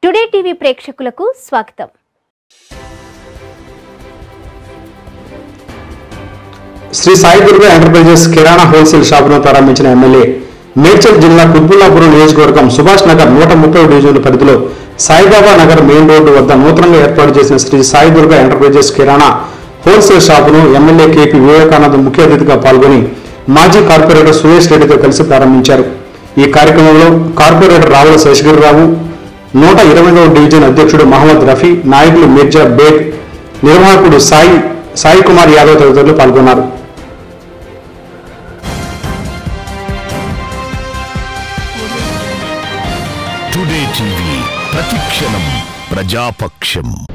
today TV ప్రేక్షకులకు స్వాగతం Sri Sai Durga enterprises kirana wholesale షాపును ప్రారంభించిన ఎమ్మెల్యే మేడ్చల్ జిల్లా కుత్బుల్లాపురం నియోజకవర్గం సుభాష్ నగర్ నూట ముప్పై డివిజన్ పరిధిలో సాయిబాబా నగర్ మెయిన్ రోడ్డు వద్ద నూతనంగా ఏర్పాటు చేసిన శ్రీ సాయి దుర్గా ఎంటర్ప్రైజెస్ కిరాణా హోల్సేల్ షాపును ఎమ్మెల్యే కేపీ వివేకానంద్ ముఖ్య అతిథిగా పాల్గొని మాజీ కార్పొరేటర్ సురేష్ రెడ్డితో కలిసి ప్రారంభించారు ఈ కార్యక్రమంలో కార్పొరేటర్ రావుల శేషగిరిరావు నూట ఇరవైదవ డివిజన్ అధ్యక్షుడు మహమ్మద్ రఫీ నాయకులు మిర్జా బేగ్ నిర్వాహకుడు సాయి సాయి కుమార్ యాదవ్ తదితరులు పాల్గొన్నారు టుడే టీవీ ప్రతిక్షణం ప్రజాపక్షం